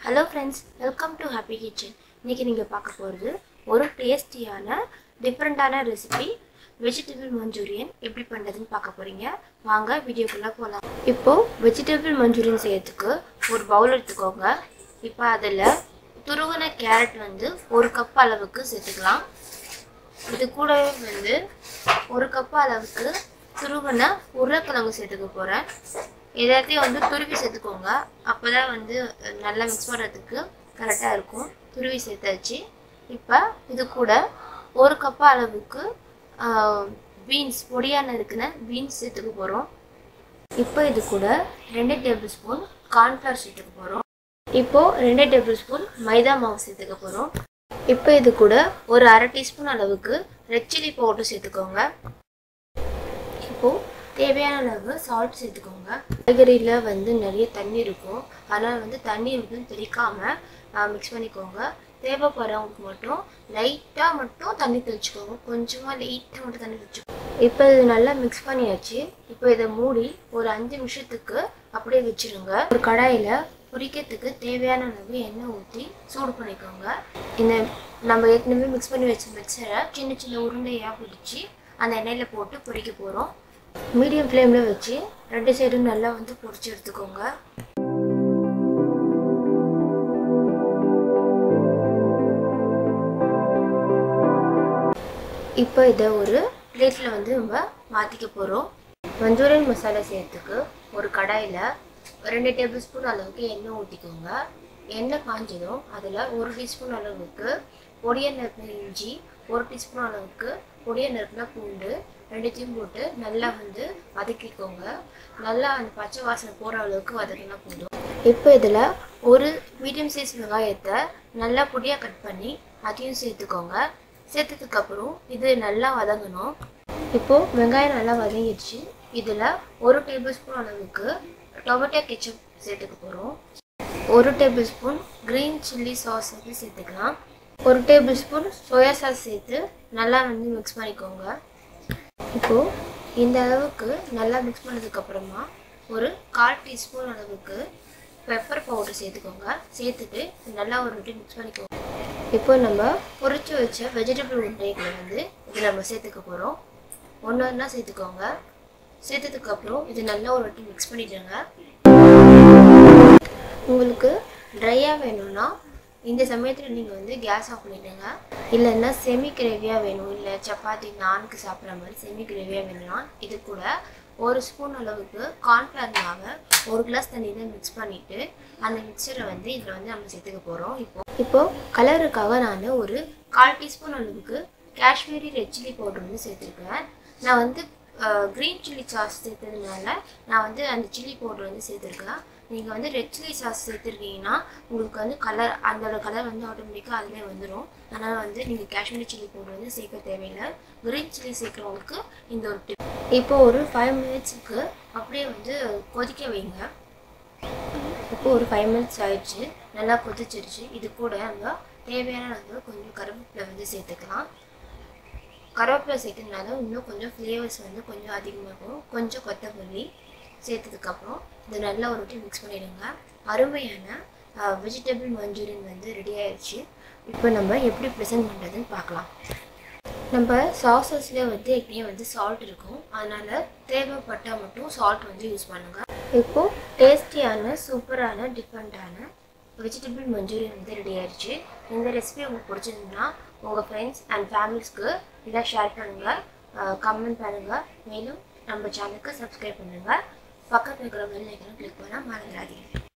hello friends welcome to happy kitchen இன்றைக்கி நீங்கள் பார்க்க போகிறது ஒரு டேஸ்டியான டிஃப்ரெண்ட்டான ரெசிபி வெஜிடபிள் மஞ்சூரியன் எப்படி பண்ணுறதுன்னு பார்க்க போகிறீங்க வாங்க வீடியோக்குள்ளே போகலாம் இப்போது வெஜிடபிள் மஞ்சூரியன் செய்யறதுக்கு ஒரு பவுல் எடுத்துக்கோங்க இப்போ அதில் துருவன கேரட் வந்து ஒரு கப் அளவுக்கு சேர்த்துக்கலாம் இது கூடவே வந்து ஒரு கப் அளவுக்கு துருவன உருளைக்கிழங்கு சேர்த்துக்க போகிறேன் எல்லாத்தையும் வந்து துருவி சேர்த்துக்கோங்க அப்போ தான் வந்து நல்லா மிக்ஸ் பண்ணுறதுக்கு கரெக்டாக இருக்கும் துருவி சேர்த்தாச்சு இப்போ இது கூட ஒரு கப் அளவுக்கு பீன்ஸ் பொடியான இருக்குன்னு பீன்ஸ் சேர்த்துக்க போகிறோம் இப்போ இது கூட ரெண்டு டேபிள் ஸ்பூன் கார்ன்ஃப்ளவர் சேர்த்துக்க போகிறோம் இப்போது ரெண்டு டேபிள் ஸ்பூன் மைதா மாவு சேர்த்துக்க போகிறோம் இப்போ இது கூட ஒரு அரை டீஸ்பூன் அளவுக்கு ரெட் சில்லி பவுடர் சேர்த்துக்கோங்க இப்போது தேவையான அளவு சால்ட் சேர்த்துக்கோங்க காய்கறியில் வந்து நிறைய தண்ணி இருக்கும் அதனால் வந்து தண்ணி வந்து தெளிக்காமல் மிக்ஸ் பண்ணிக்கோங்க தேவைப்படுறவங்களுக்கு மட்டும் லைட்டாக மட்டும் தண்ணி தெளிச்சுக்கோங்க கொஞ்சமாக லைட்டாக மட்டும் தண்ணி தெளிச்சுக்கோங்க இப்போ இது நல்லா மிக்ஸ் பண்ணியாச்சு இப்போ இதை மூடி ஒரு அஞ்சு நிமிஷத்துக்கு அப்படியே வச்சுருங்க ஒரு கடாயில் பொரிக்கிறதுக்கு தேவையான அளவு எண்ணெய் ஊற்றி சூடு பண்ணிக்கோங்க இந்த நம்ம ஏற்கனவே மிக்ஸ் பண்ணி வச்ச மிக்சரை சின்ன சின்ன உருண்டையாக பிடிச்சி அந்த எண்ணெயில் போட்டு பொரிக்க போகிறோம் மீடியம் ஃப்ளேமில் வச்சு ரெண்டு சைடும் நல்லா வந்து பொரிச்சு எடுத்துக்கோங்க இப்போ இதை ஒரு பிளேட்டில் வந்து நம்ம மாற்றிக்க போகிறோம் மஞ்சூரியன் மசாலா செய்யறதுக்கு ஒரு கடாயில் ரெண்டு டேபிள் ஸ்பூன் அளவுக்கு எண்ணெய் ஊற்றிக்கோங்க எண்ணெய் காஞ்சதும் அதில் ஒரு டீஸ்பூன் அளவுக்கு பொடிய நறுக்கின இஞ்சி ஒரு டீஸ்பூன் அளவுக்கு பொடிய நறுக்கின பூண்டு ரெண்டுத்தையும் போட்டு நல்லா வந்து வதக்கிக்கோங்க நல்லா அந்த பச்சை வாசனை போகிற அளவுக்கு வதக்கினா போதும் இப்போ இதில் ஒரு மீடியம் சைஸ் வெங்காயத்தை நல்லா பொடியாக கட் பண்ணி அதையும் சேர்த்துக்கோங்க சேர்த்ததுக்கப்புறம் இது நல்லா வதங்கணும் இப்போது வெங்காயம் நல்லா வதங்கிடுச்சு இதில் ஒரு டேபிள் ஸ்பூன் அளவுக்கு டொமேட்டோ கெச்சப் சேர்த்துக்க போகிறோம் ஒரு tablespoon green chilli sauce வந்து சேர்த்துக்கலாம் ஒரு டேபிள் ஸ்பூன் சோயா சாஸ் சேர்த்து நல்லா வந்து மிக்ஸ் பண்ணிக்கோங்க இப்போது இந்த அளவுக்கு நல்லா மிக்ஸ் பண்ணதுக்கப்புறமா ஒரு கால் டீஸ்பூன் அளவுக்கு பெப்பர் பவுடர் சேர்த்துக்கோங்க சேர்த்துட்டு நல்லா ஒரு வாட்டி மிக்ஸ் பண்ணிக்கோங்க இப்போ நம்ம பொரிச்சு வச்ச வெஜிடபிள் உருண்டைகளை வந்து இது நம்ம சேர்த்துக்க போகிறோம் ஒன்று ஒன்றா சேர்த்துக்கோங்க சேர்த்ததுக்கப்புறம் இது நல்லா ஒரு வாட்டி மிக்ஸ் பண்ணிடுங்க உங்களுக்கு ட்ரையாக வேணும்னா இந்த சமயத்தில் நீங்கள் வந்து கேஸ் ஆஃப் பண்ணிவிடுங்க இல்லைன்னா செமி கிரேவியாக வேணும் இல்லை சப்பாத்தி நான்கு சாப்பிட்ற மாதிரி செமி கிரேவியாக வேணும்னா இது கூட ஒரு ஸ்பூன் அளவுக்கு கார்ன்ஃப்ளவர் மாவை ஒரு கிளாஸ் தண்ணியில் மிக்ஸ் பண்ணிவிட்டு அந்த மிக்சரை வந்து இதில் வந்து நம்ம சேர்த்துக்க போகிறோம் இப்போ இப்போது கலருக்காக நான் ஒரு கால் டீஸ்பூன் அளவுக்கு காஷ்மீரி ரெட் சில்லி பவுடர் வந்து சேர்த்துருக்கேன் நான் வந்து க்ரீன் சில்லி சாஸ் சேர்த்ததுனால நான் வந்து அந்த சில்லி பவுடர் வந்து சேர்த்துருக்கேன் நீங்கள் வந்து ரெட் சில்லி சாஸ் சேர்த்துருக்கீங்கன்னா உங்களுக்கு வந்து கலர் அதோட கலர் வந்து ஆட்டோமேட்டிக்காக அதிலே வந்துடும் அதனால் வந்து நீங்கள் காஷ்மீரி சில்லி பவுடர் வந்து சேர்க்க தேவையில்லை க்ரீன் சில்லி சேர்க்குறவங்களுக்கு இந்த ஒரு டிப் இப்போ ஒரு ஃபைவ் மினிட்ஸுக்கு அப்படியே வந்து கொதிக்க வைங்க இப்போ ஒரு ஃபைவ் மினிட்ஸ் ஆயிடுச்சு நல்லா கொதிச்சிருச்சு இது கூட நம்ம தேவையான அளவு கொஞ்சம் கருவேப்பிலை வந்து சேர்த்துக்கலாம் கருவேப்பிலை சேர்க்கறதுனால இன்னும் கொஞ்சம் ஃப்ளேவர்ஸ் வந்து கொஞ்சம் அதிகமாகும் கொஞ்சம் கொத்தமல்லி சேர்த்ததுக்கப்புறம் இது நல்லா ஒரு வாட்டி மிக்ஸ் பண்ணிடுங்க அருமையான வெஜிடபிள் மஞ்சூரியன் வந்து ரெடி ஆயிடுச்சு இப்போ நம்ம எப்படி ப்ரெசென்ட் பண்ணுறதுன்னு பார்க்கலாம் நம்ம சாசஸ்லேயே வந்து ஏற்கனவே வந்து சால்ட் இருக்கும் அதனால் தேவைப்பட்டால் மட்டும் சால்ட் வந்து யூஸ் பண்ணுங்கள் இப்போது டேஸ்டியான சூப்பரான டிஃப்ரெண்ட்டான வெஜிடபிள் மஞ்சூரியன் வந்து ரெடி ஆயிடுச்சு இந்த ரெசிபி உங்களுக்கு பிடிச்சிருந்ததுன்னா உங்கள் ஃப்ரெண்ட்ஸ் அண்ட் ஃபேமிலிஸ்க்கு இதை ஷேர் பண்ணுங்கள் கமெண்ட் பண்ணுங்கள் மேலும் நம்ம சேனலுக்கு சப்ஸ்கிரைப் பண்ணுங்கள் பக்கத்தில் இருக்கிற பெல் ஐக்கனும் கிளிக் பண்ணால் மறந்துடாதீங்க